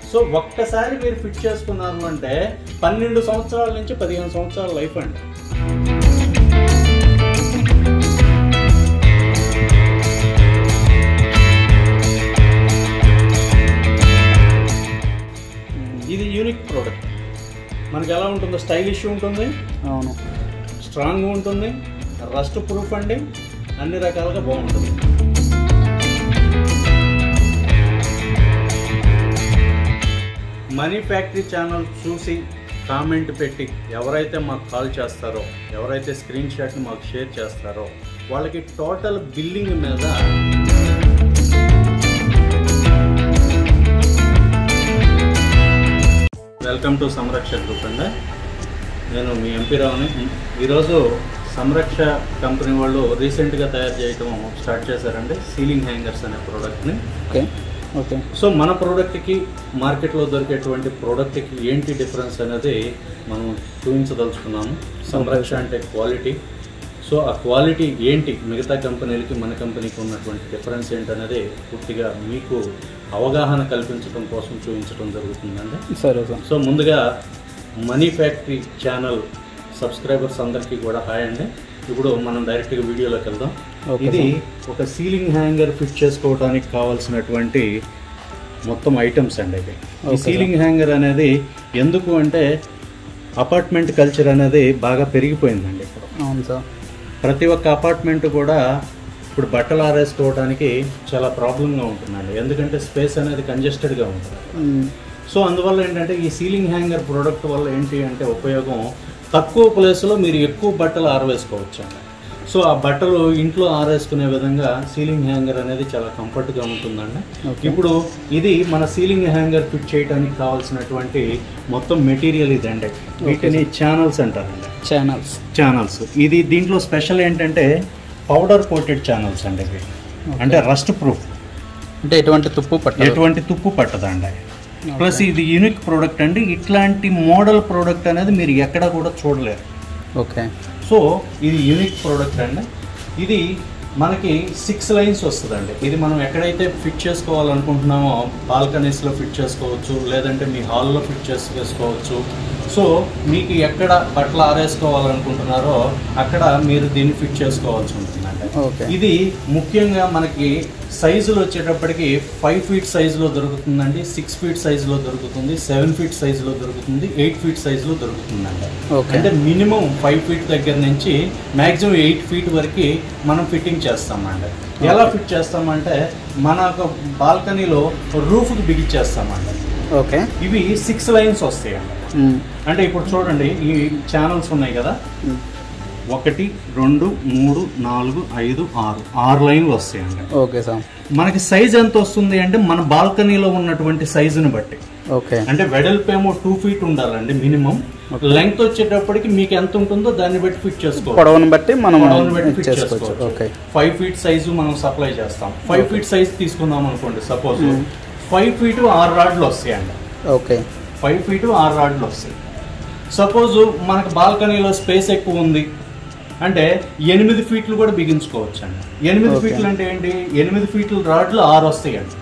So ఒక్కసారి మీరు fit చేసుకున్నారు అంటే పన్నెండు సంవత్సరాల నుంచి పదిహేను సంవత్సరాల లైఫ్ అండి ఇది యూనిక్ ప్రోడక్ట్ మనకి ఎలా ఉంటుందో స్టైలిష్ ఉంటుంది అవును స్ట్రాంగ్ ఉంటుంది రస్ట్ ప్రూఫ్ అండి అన్ని రకాలుగా బాగుంటుంది మనీ ఫ్యాక్టరీ ఛానల్ చూసి కామెంట్ పెట్టి ఎవరైతే మాకు కాల్ చేస్తారో ఎవరైతే స్క్రీన్ షాట్ని మాకు షేర్ చేస్తారో వాళ్ళకి టోటల్ బిల్లింగ్ మీద వెల్కమ్ టు సంరక్ష గ్రూప్ అండి నేను మీ ఎంపీ రావుని ఈరోజు సంరక్ష కంపెనీ వాళ్ళు రీసెంట్గా తయారు చేయటం స్టార్ట్ చేశారండి సీలింగ్ హ్యాంగర్స్ అనే ప్రోడక్ట్ని ఓకే ఓకే సో మన ప్రోడక్ట్కి మార్కెట్లో దొరికేటువంటి ప్రోడక్ట్కి ఏంటి డిఫరెన్స్ అనేది మనం చూపించదలుచుకున్నాము సంరక్ష అంటే క్వాలిటీ సో ఆ క్వాలిటీ ఏంటి మిగతా కంపెనీలకి మన కంపెనీకి ఉన్నటువంటి డిఫరెన్స్ ఏంటనేది పూర్తిగా మీకు అవగాహన కల్పించడం కోసం చూపించడం జరుగుతుందండి సరే సార్ సో ముందుగా మనీ ఫ్యాక్టరీ ఛానల్ సబ్స్క్రైబర్స్ అందరికీ కూడా హాయ్ అండి ఇప్పుడు మనం డైరెక్ట్గా వీడియోలోకి వెళ్దాం Okay, ఇది ఒక సీలింగ్ హ్యాంగర్ ఫిట్ చేసుకోవడానికి కావాల్సినటువంటి మొత్తం ఐటమ్స్ అండి ఇది ఈ Okay, సీలింగ్ హ్యాంగర్ అనేది ఎందుకు అంటే అపార్ట్మెంట్ కల్చర్ అనేది బాగా పెరిగిపోయిందండి ఇప్పుడు అవును సార్ ప్రతి ఒక్క అపార్ట్మెంట్ కూడా ఇప్పుడు బట్టలు ఆరేసుకోవడానికి చాలా ప్రాబ్లంగా ఉంటుందండి ఎందుకంటే స్పేస్ అనేది కంజెస్టెడ్గా ఉంటుంది మ్మ్. సో అందువల్ల ఏంటంటే ఈ సీలింగ్ హ్యాంగర్ ప్రోడక్ట్ వల్ల ఏంటి అంటే ఉపయోగం తక్కువ ప్లేస్లో మీరు ఎక్కువ బట్టలు ఆరవేసుకోవచ్చు అండి సో ఆ బట్టలు ఇంట్లో ఆరేసుకునే విధంగా సీలింగ్ హ్యాంగర్ అనేది చాలా కంఫర్ట్గా ఉంటుందండి Okay. ఇప్పుడు ఇది మన సీలింగ్ హ్యాంగర్ ఫిట్ చేయడానికి కావాల్సినటువంటి మొత్తం మెటీరియల్ ఇదండి వీటిని ఛానల్స్ అంటారండి ఛానల్స్ ఛానల్స్ ఇది దీంట్లో స్పెషల్ ఏంటంటే పౌడర్ కోటెడ్ ఛానల్స్ అండి ఇవి అంటే రస్ట్ ప్రూఫ్ అంటే ఎటువంటి తుప్పు పట్టదు ఎటువంటి తుప్పు పట్టదండి ప్లస్ ఇది యూనిక్ ప్రోడక్ట్ అండి ఇట్లాంటి మోడల్ ప్రోడక్ట్ అనేది మీరు ఎక్కడ కూడా చూడలేరు ఓకే సో ఇది యూనిక్ ప్రోడక్ట్ అండి ఇది మనకి సిక్స్ లైన్స్ వస్తుందండి ఇది మనం ఎక్కడైతే ఫిట్ చేసుకోవాలనుకుంటున్నామో బాల్కనీస్లో ఫిట్ చేసుకోవచ్చు లేదంటే మీ హాల్లో ఫిట్ చేసుకోవచ్చు సో మీకు ఎక్కడ బట్టలు ఆరేసుకోవాలనుకుంటున్నారో అక్కడ మీరు దీన్ని ఫిట్ చేసుకోవాల్సి ఉంటుందండి ఓకే ఇది ముఖ్యంగా మనకి సైజులు వచ్చేటప్పటికి ఫైవ్ ఫీట్ సైజులో దొరుకుతుందండి సిక్స్ ఫీట్ సైజులో దొరుకుతుంది సెవెన్ ఫీట్ సైజులో దొరుకుతుంది ఎయిట్ ఫీట్ సైజులో దొరుకుతుందండి ఓకే అంటే మినిమం ఫైవ్ ఫీట్ దగ్గర నుంచి మాక్సిమం ఎయిట్ ఫీట్ వరకు మనం ఫిట్టింగ్ చేస్తామండి ఎలా ఫిట్ చేస్తామంటే మన ఒక బాల్కనీలో రూఫ్కి బిగించేస్తామండి ఓకే ఇవి సిక్స్ లైన్స్ వస్తాయండి మ్మ్. అంటే ఇప్పుడు చూడండి ఈ ఛానల్స్ ఉన్నాయి కదా మ్మ్. ఒకటి రెండు మూడు నాలుగు ఐదు ఆరు ఆరు లైన్లు వస్తాయండి ఓకే సార్ మనకి సైజ్ ఎంత వస్తుంది అంటే మన బాల్కనీలో ఉన్నటువంటి సైజుని బట్టి ఓకే అంటే వెడల్పేమో టూ ఫీట్ ఉండాలండి మినిమం లెంగ్త్ వచ్చేటప్పటికి మీకు ఎంత ఉంటుందో దాన్ని బట్టి ఫిట్ చేసుకోవాలి పొడవును బట్టి మనం పొడవును బట్టి ఫిట్ చేసుకోవచ్చు చేసుకోవచ్చు ఓకే ఫైవ్ ఫీట్ సైజు మనం సప్లై చేస్తాం ఫైవ్ ఫీట్ సైజ్ తీసుకుందాం అనుకోండి సపోజ్ ఫైవ్ ఫీట్ ఆరు రాడ్లు వస్తాయండి ఓకే ఫైవ్ ఫీట్ ఆరు రాడ్లు వస్తాయి సపోజ్ మనకు బాల్కనీలో స్పేస్ ఎక్కువ ఉంది అంటే ఎనిమిది ఫీట్లు కూడా బిగించుకోవచ్చు అండి ఎనిమిది Okay. ఫీట్లు అంటే ఏంటి ఎనిమిది ఫీట్లు రాడ్లు ఆరు వస్తాయండి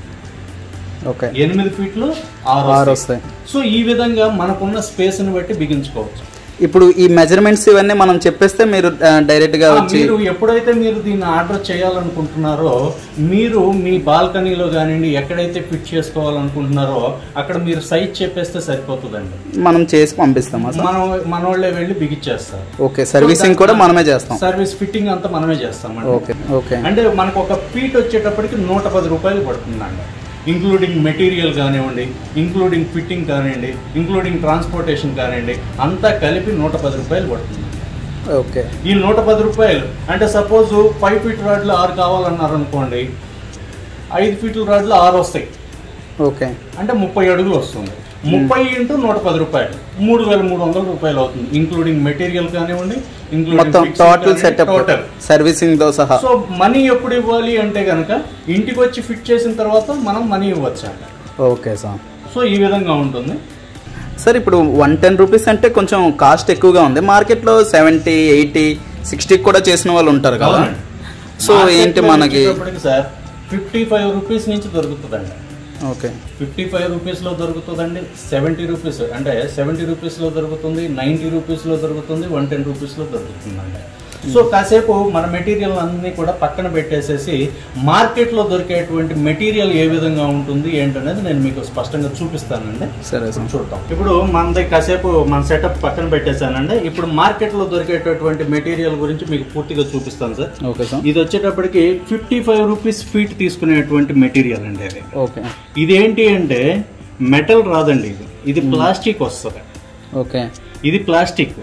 ఓకే ఎనిమిది ఫీట్లు ఆరు ఆరు వస్తాయి వస్తాయి సో ఈ విధంగా మనకున్న స్పేస్ని బట్టి బిగించుకోవచ్చు ఇప్పుడు ఈ మెజర్మెంట్స్ ఇవన్నీ మనం చెప్పేస్తే మీరు డైరెక్ట్ గా ఆ, వచ్చి మీరు ఎప్పుడైతే మీరు దీన్ని ఆర్డర్ చేయాలనుకుంటున్నారో మీరు మీ బాల్కనీలో కానివ్వండి ఎక్కడైతే ఫిట్ చేసుకోవాలనుకుంటున్నారో అక్కడ మీరు సైజ్ చెప్పేస్తే సరిపోతుందండి మనం చేసి పంపిస్తామా సార్ మనం మన వాళ్ళే వెళ్ళి బిగించేస్తారు ఓకే సర్వీసింగ్ కూడా మనమే చేస్తాం సర్వీస్ ఫిట్టింగ్ అంతా మనమే చేస్తామండి ఓకే ఓకే అంటే మనకు ఒక ఫీట్ వచ్చేటప్పటికి నూట పది రూపాయలు పడుతుందండి ఇంక్లూడింగ్ మెటీరియల్ కానివ్వండి ఇంక్లూడింగ్ ఫిట్టింగ్ కానివ్వండి ఇంక్లూడింగ్ ట్రాన్స్పోర్టేషన్ కానివ్వండి అంతా కలిపి నూట పది రూపాయలు పడుతుంది ఓకే ఈ నూట పది రూపాయలు అంటే సపోజ్ ఫైవ్ ఫీట్ రాడ్లు ఆరు కావాలన్నారు అనుకోండి ఐదు ఫీట్ల రాడ్లు ఆరు వస్తాయి ఓకే అంటే ముప్పై అడుగులు వస్తుంది ముప్పై ఇంటూ నూట పది రూపాయలు మూడు వేల మూడు వందల రూపాయలు అవుతుంది ఇంక్లూడింగ్ మెటీరియల్ కానివ్వండి మొత్తం టోటల్ సెటప్ టోటల్ సర్వీసింగ్ తో సహా సో మనీ ఎప్పుడు ఇవ్వాలి అంటే కనుక ఇంటికి వచ్చి ఫిట్ చేసిన తర్వాత మనం మనీ ఇవ్వచ్చు అంట ఓకే సార్ సో ఈ విధంగా ఉంటుంది సార్ ఇప్పుడు వన్ టెన్ రూపీస్ అంటే కొంచెం కాస్ట్ ఎక్కువగా ఉంది మార్కెట్లో సెవెంటీ ఎయిటీ సిక్స్టీ కూడా చేసిన వాళ్ళు ఉంటారు కదా అవునండి. సో మార్కెట్లో ఏంటి మనకి వచ్చేటప్పటికి సార్ ఫిఫ్టీ ఫైవ్ రూపీస్ నుంచి దొరుకుతుందండి ఓకే ఫిఫ్టీ ఫైవ్ రూపీస్లో దొరుకుతుందండి సెవెంటీ రూపీస్ అంటే సెవెంటీ రూపీస్లో దొరుకుతుంది నైంటీ రూపీస్లో దొరుకుతుంది వన్ టెన్ రూపీస్లో దొరుకుతుందండి సో కాసేపు మన మెటీరియల్ అన్ని కూడా పక్కన పెట్టేసేసి మార్కెట్లో దొరికేటువంటి మెటీరియల్ ఏ విధంగా ఉంటుంది ఏంటనేది నేను మీకు స్పష్టంగా చూపిస్తానండి సరే సార్ చూద్దాం ఇప్పుడు మనది కాసేపు మన సెటప్ పక్కన పెట్టేశానండి ఇప్పుడు మార్కెట్లో దొరికేటటువంటి మెటీరియల్ గురించి మీకు పూర్తిగా చూపిస్తాను సార్ ఓకే సార్ ఇది వచ్చేటప్పటికి ఫిఫ్టీ ఫైవ్ రూపీస్ ఫీట్ తీసుకునేటువంటి మెటీరియల్ అండి అది ఓకే ఇదేంటి అంటే మెటల్ రాదండి ఇది ఇది ప్లాస్టిక్ వస్తుంది ఓకే ఇది ప్లాస్టిక్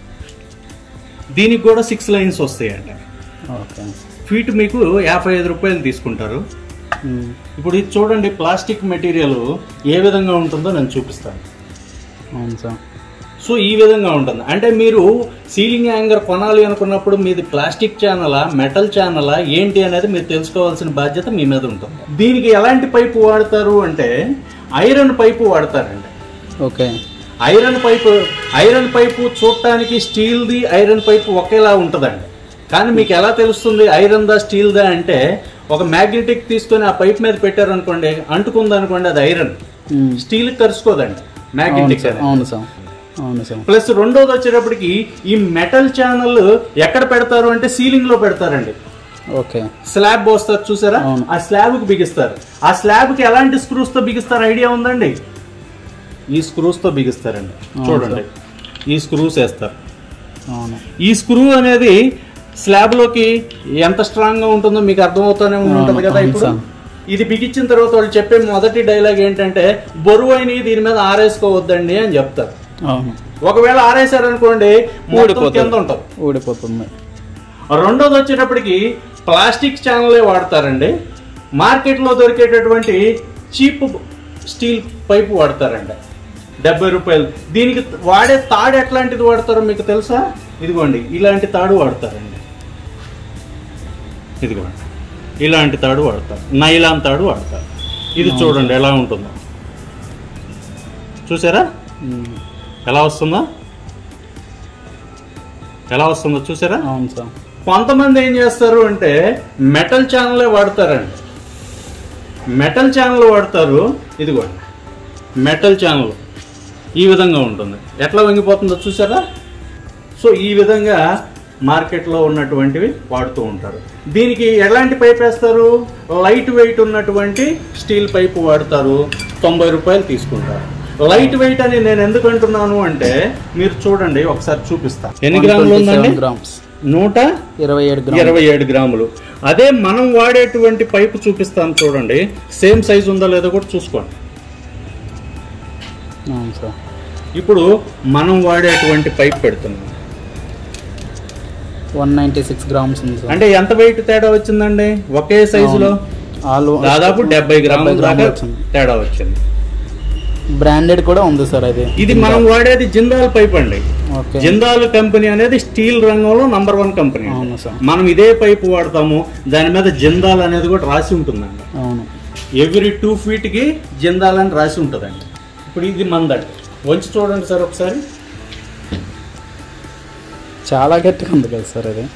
దీనికి కూడా సిక్స్ లైన్స్ వస్తాయండి ఓకే ఫీట్ మీకు యాభై ఐదు రూపాయలు తీసుకుంటారు మ్మ్. ఇప్పుడు ఇది చూడండి ప్లాస్టిక్ మెటీరియల్ ఏ విధంగా ఉంటుందో నేను చూపిస్తాను అవును సార్ సో ఈ విధంగా ఉంటుంది అంటే మీరు సీలింగ్ యాంగర్ కొనాలి అనుకున్నప్పుడు మీది ప్లాస్టిక్ ఛానలా మెటల్ ఛానలా ఏంటి అనేది మీరు తెలుసుకోవాల్సిన బాధ్యత మీ మీద ఉంటుంది దీనికి ఎలాంటి పైపు వాడతారు అంటే ఐరన్ పైపు వాడతారండి okay iron pipe iron pipe చూడటానికి స్టీల్ది ఐరన్ పైపు ఒకేలా ఉంటుందండి కానీ మీకు ఎలా తెలుస్తుంది ఐరన్ దా స్టీల్ దా అంటే ఒక మ్యాగ్నెటిక్ తీసుకొని ఆ పైప్ మీద పెట్టారనుకోండి అంటుకుంది అనుకోండి అది ఐరన్ మ్మ్. స్టీల్ కరుచుకోదండి అవును మ్యాగ్నెటిక్ సార్ అవును సార్ అవును సార్ ప్లస్ రెండోది వచ్చేటప్పటికి ఈ మెటల్ ఛానల్ ఎక్కడ పెడతారు అంటే సీలింగ్ లో పెడతారండి ఓకే స్లాబ్ పోస్తారు చూసారా అవును. ఆ స్లాబ్ కి బిగిస్తారు ఆ స్లాబ్ కి ఎలాంటి స్క్రూస్ తో బిగిస్తారు ఐడియా ఉందండి ఈ స్క్రూస్ తో బిగిస్తారండి అవును చూడండి ఈ స్క్రూస్ వేస్తారు అవును ఈ స్క్రూ అనేది స్లాబ్ లోకి ఎంత స్ట్రాంగ్ గా ఉంటుందో మీకు అర్థమవుతూనే ఉంటుంది కదా అవును ఇప్పుడు సార్. ఇది బిగించిన తర్వాత వాళ్ళు చెప్పే మొదటి డైలాగ్ ఏంటంటే బరువు అయినవి దీని మీద ఆరేసుకోవద్దండి అని చెప్తారు అవును ఒకవేళ ఆరేసారు అనుకోండి మొత్తం కింద ఊడిపోతుంది ఉంటుంది ఊడిపోతుంది రెండోది వచ్చేటప్పటికి ప్లాస్టిక్ ఛానలే వాడతారండి మార్కెట్లో దొరికేటటువంటి చీప్ స్టీల్ పైపు వాడతారండి డెబ్బై రూపాయలు దీనికి వాడే తాడు ఎట్లాంటిది వాడతారో మీకు తెలుసా ఇదిగోండి ఇలాంటి తాడు వాడతారండి ఇదిగోండి ఇలాంటి తాడు వాడతారు నైలాన్ తాడు వాడతారు ఇది చూడండి ఎలా ఉంటుందో చూసారా మ్మ్. ఎలా వస్తుందో ఎలా వస్తుందో చూసారా అవును సార్ కొంతమంది ఏం చేస్తారు అంటే మెటల్ ఛానలే వాడతారండి మెటల్ ఛానల్ వాడతారు ఇదిగోండి మెటల్ ఛానల్ ఈ విధంగా ఉంటుంది ఎట్లా వంగిపోతుందో చూసారా సో ఈ విధంగా మార్కెట్లో ఉన్నటువంటివి వాడుతూ ఉంటారు దీనికి ఎలాంటి పైప్ వేస్తారు లైట్ వెయిట్ ఉన్నటువంటి స్టీల్ పైపు వాడతారు తొంభై రూపాయలు తీసుకుంటారు లైట్ వెయిట్ అని నేను ఎందుకు అంటున్నాను అంటే మీరు చూడండి ఒకసారి చూపిస్తా ఎన్ని గ్రాములు ఉందండి గ్రామ్స్ నూట ఇరవై ఏడు గ్రామ్ ఇరవై ఏడు గ్రాములు అదే మనం వాడేటువంటి పైపు చూపిస్తాను చూడండి సేమ్ సైజ్ ఉందా లేదో కూడా చూసుకోండి అవును సార్ ఇప్పుడు మనం వాడేటువంటి పైప్ పెడుతున్నాం వన్ నైంటీ సిక్స్ గ్రామ్స్ ఉంది సార్ అంటే ఎంత వెయిట్ తేడా వచ్చిందండి ఒకే సైజులో ఆల్ దాదాపు డెబ్బై గ్రాముల గ్రాములు దాకా వచ్చింది తేడా వచ్చింది బ్రాండెడ్ కూడా ఉంది సార్ అది ఇది మనం వాడేది జిందాల్ పైప్ అండి ఓకే జిందాల్ కంపెనీ అనేది స్టీల్ రంగంలో నంబర్ వన్ కంపెనీ అవును సార్ మనం ఇదే పైపు వాడతాము దాని మీద జిందాల్ అనేది కూడా రాసి ఉంటుందండి అవును ఎవ్రీ టూ ఫీట్కి జిందాల్ అని రాసి ఉంటుందండి ఇప్పుడు ఇది మందండి వంచి చూడండి సార్ ఒకసారి చాలా గట్టిగా ఉంది కదా సార్ అది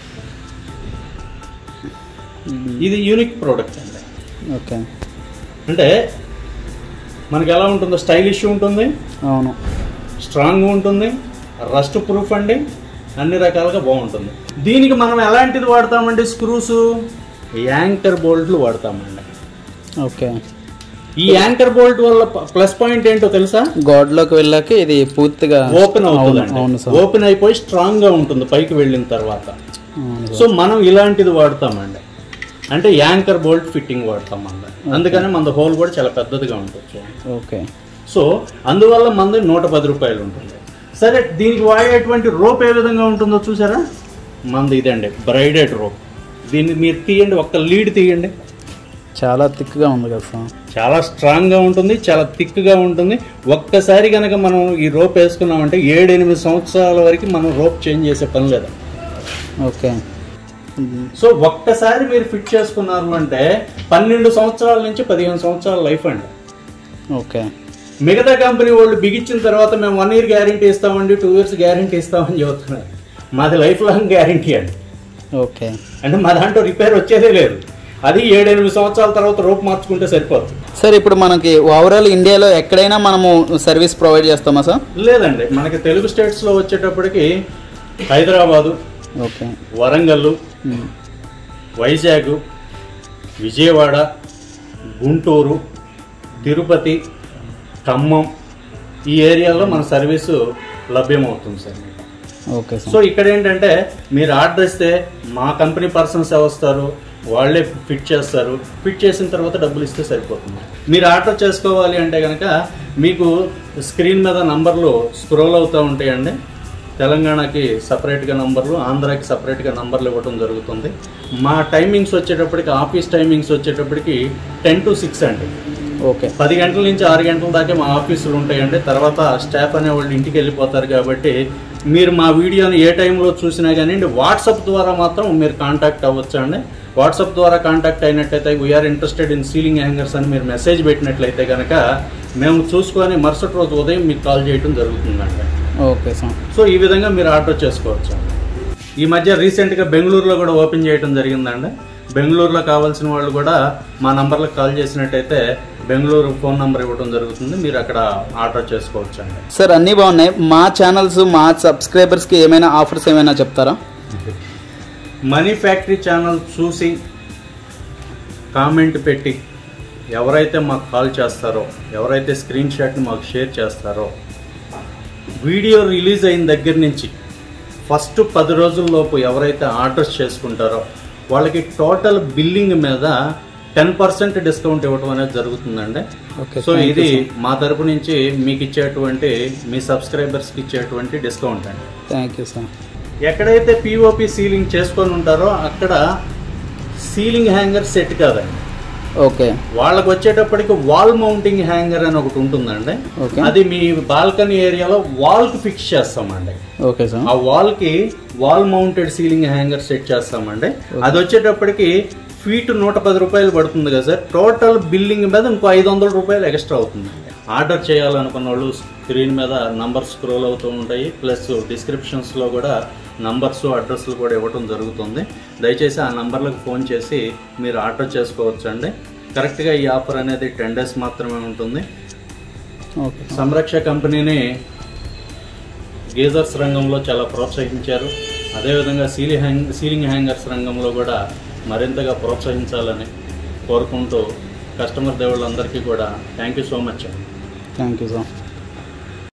ఇది యూనిక్ ప్రోడక్ట్ అండి ఓకే అంటే మనకి ఎలా ఉంటుందో స్టైలిష్ ఉంటుంది అవును స్ట్రాంగ్ ఉంటుంది రస్ట్ ప్రూఫ్ అండి అన్ని రకాలుగా బాగుంటుంది దీనికి మనం ఎలాంటిది వాడతామండి స్క్రూస్ యాంకర్ బోల్ట్లు వాడతామండి ఓకే ఈ యాంకర్ బోల్ట్ వల్ల ప్లస్ పాయింట్ ఏంటో తెలుసా గాడ్లోకి వెళ్ళాక ఇది పూర్తిగా ఓపెన్ అవును అవుతుందండి అవును సార్ ఓపెన్ అయిపోయి స్ట్రాంగ్ గా ఉంటుంది పైకి వెళ్ళిన తర్వాత అవును సార్ సో మనం ఇలాంటిది వాడతామండి అంటే యాంకర్ బోల్ట్ ఫిట్టింగ్ వాడతాం మన అందుకని మన హోల్ కూడా చాలా పెద్దదిగా ఉంటుంది ఓకే సో అందువల్ల మంది నూట పది రూపాయలు ఉంటుంది సరే దీనికి వాడేటువంటి రోప్ ఏ విధంగా ఉంటుందో చూసారా మంది ఇదండి బ్రైడెడ్ రోప్ దీన్ని మీరు తీయండి ఒక్క లీడ్ తీయండి చాలా థిక్గా ఉంది కదా సార్ చాలా స్ట్రాంగ్గా ఉంటుంది చాలా థిక్గా ఉంటుంది ఒక్కసారి కనుక మనం ఈ రోప్ వేసుకున్నామంటే ఏడు ఎనిమిది సంవత్సరాల వరకు మనం రోప్ చేంజ్ చేసే పని లేదు ఓకే సో ఒక్కసారి మీరు ఫిట్ చేసుకున్నారు అంటే పన్నెండు సంవత్సరాల నుంచి పదిహేను సంవత్సరాల లైఫ్ అండి ఓకే మిగతా కంపెనీ వాళ్ళు బిగించిన తర్వాత మేము వన్ ఇయర్ గ్యారంటీ ఇస్తామండి టూ ఇయర్స్ గ్యారంటీ ఇస్తామని చెబుతున్నారు మాది లైఫ్ లాంగ్ గ్యారంటీ అండి ఓకే అంటే మా దాంట్లో రిపేర్ వచ్చేదే లేదు అది ఏడెనిమిది సంవత్సరాల తర్వాత రూపు మార్చుకుంటే సరిపోతుంది సార్ ఇప్పుడు మనకి ఓవరాల్ ఇండియాలో ఎక్కడైనా మనము సర్వీస్ ప్రొవైడ్ చేస్తామా సార్ లేదండి మనకి తెలుగు స్టేట్స్లో వచ్చేటప్పటికి హైదరాబాదు ఓకే వరంగల్ వైజాగ్ విజయవాడ గుంటూరు తిరుపతి ఖమ్మం ఈ ఏరియాలో మన సర్వీసు లభ్యమవుతుంది సార్ ఓకే సార్ సో ఇక్కడ ఏంటంటే మీరు ఆర్డర్ ఇస్తే మా కంపెనీ పర్సన్స్ వస్తారు వాళ్ళే ఫిట్ చేస్తారు ఫిట్ చేసిన తర్వాత డబ్బులు ఇస్తే సరిపోతుంది మీరు ఆర్డర్ చేసుకోవాలి అంటే కనుక మీకు స్క్రీన్ మీద నంబర్లు స్క్రోల్ అవుతూ ఉంటాయండి తెలంగాణకి సపరేట్గా నంబర్లు ఆంధ్రాకి సపరేట్గా నంబర్లు ఇవ్వడం జరుగుతుంది మా టైమింగ్స్ వచ్చేటప్పటికి ఆఫీస్ టైమింగ్స్ వచ్చేటప్పటికి టెన్ టు సిక్స్ అండి ఓకే పది గంటల నుంచి ఆరు గంటల దాకా మా ఆఫీసులు ఉంటాయండి తర్వాత స్టాఫ్ అనే వాళ్ళు ఇంటికి వెళ్ళిపోతారు కాబట్టి మీరు మా వీడియోని ఏ టైంలో చూసినా కానీ వాట్సాప్ ద్వారా మాత్రం మీరు కాంటాక్ట్ అవ్వచ్చు అండి వాట్సాప్ ద్వారా కాంటాక్ట్ అయినట్టయితే we're interested in ceiling hangers అని మీరు మెసేజ్ పెట్టినట్లయితే కనుక మేము చూసుకొని మరుసటి రోజు ఉదయం మీకు కాల్ చేయడం జరుగుతుందండి ఓకే సార్ సో ఈ విధంగా మీరు ఆర్డర్ చేసుకోవచ్చు ఈ మధ్య రీసెంట్గా బెంగళూరులో కూడా ఓపెన్ చేయడం జరిగిందండి బెంగళూరులో కావాల్సిన వాళ్ళు కూడా మా నంబర్లకు కాల్ చేసినట్టయితే బెంగళూరు ఫోన్ నంబర్ ఇవ్వడం జరుగుతుంది మీరు అక్కడ ఆర్డర్ చేసుకోవచ్చు అండి సార్ అన్నీ బాగున్నాయి మా ఛానల్స్ మా సబ్స్క్రైబర్స్కి ఏమైనా ఆఫర్స్ ఏమైనా చెప్తారా మనీ ఫ్యాక్టరీ ఛానల్ చూసి కామెంట్ పెట్టి ఎవరైతే మాకు కాల్ చేస్తారో ఎవరైతే స్క్రీన్ షాట్ని మాకు షేర్ చేస్తారో వీడియో రిలీజ్ అయిన దగ్గర నుంచి ఫస్ట్ పది రోజుల్లోపు ఎవరైతే ఆర్డర్స్ చేసుకుంటారో వాళ్ళకి టోటల్ బిల్లింగ్ మీద టెన్ పర్సెంట్ డిస్కౌంట్ ఇవ్వడం అనేది జరుగుతుందండి ఓకే సో ఇది మా తరపు నుంచి మీకు ఇచ్చేటువంటి మీ సబ్స్క్రైబర్స్కి ఇచ్చేటువంటి డిస్కౌంట్ అండి థ్యాంక్ యూ సార్ ఎక్కడైతే పిఓపి సీలింగ్ చేసుకొని ఉంటారో అక్కడ సీలింగ్ హ్యాంగర్ సెట్ కాదండి ఓకే వాళ్ళకి వచ్చేటప్పటికి వాల్ మౌంటింగ్ హ్యాంగర్ అని ఒకటి ఉంటుందండి ఓకే అది మీ బాల్కనీ ఏరియాలో వాల్ కి ఫిక్స్ చేస్తామండి ఓకే సార్ ఆ వాల్ కి wall mounted ceiling hanger set చేస్తామండి అది వచ్చేటప్పటికి ఫీట్ నూట పది రూపాయలు పడుతుంది కదా సార్ టోటల్ బిల్లింగ్ మీద ఇంకో ఐదు వందల రూపాయలు ఎక్స్ట్రా అవుతుంది ఆర్డర్ చేయాలనుకున్న వాళ్ళు స్క్రీన్ మీద నంబర్ స్క్రోల్ అవుతూ ఉంటాయి ప్లస్ డిస్క్రిప్షన్స్లో కూడా నంబర్స్ అడ్రస్లు కూడా ఇవ్వడం జరుగుతుంది దయచేసి ఆ నంబర్లకు ఫోన్ చేసి మీరు ఆర్డర్ చేసుకోవచ్చు అండి కరెక్ట్గా ఈ ఆఫర్ అనేది టెన్ డేస్ మాత్రమే ఉంటుంది ఓకే సంరక్ష కంపెనీని గీజర్స్ రంగంలో చాలా ప్రోత్సహించారు అదేవిధంగా సీలి హ్యాంగ్ సీలింగ్ హ్యాంగర్స్ రంగంలో కూడా మరింతగా ప్రోత్సహించాలని కోరుకుంటూ కస్టమర్ దేవుళ్ళందరికీ కూడా thank you so much thank you sir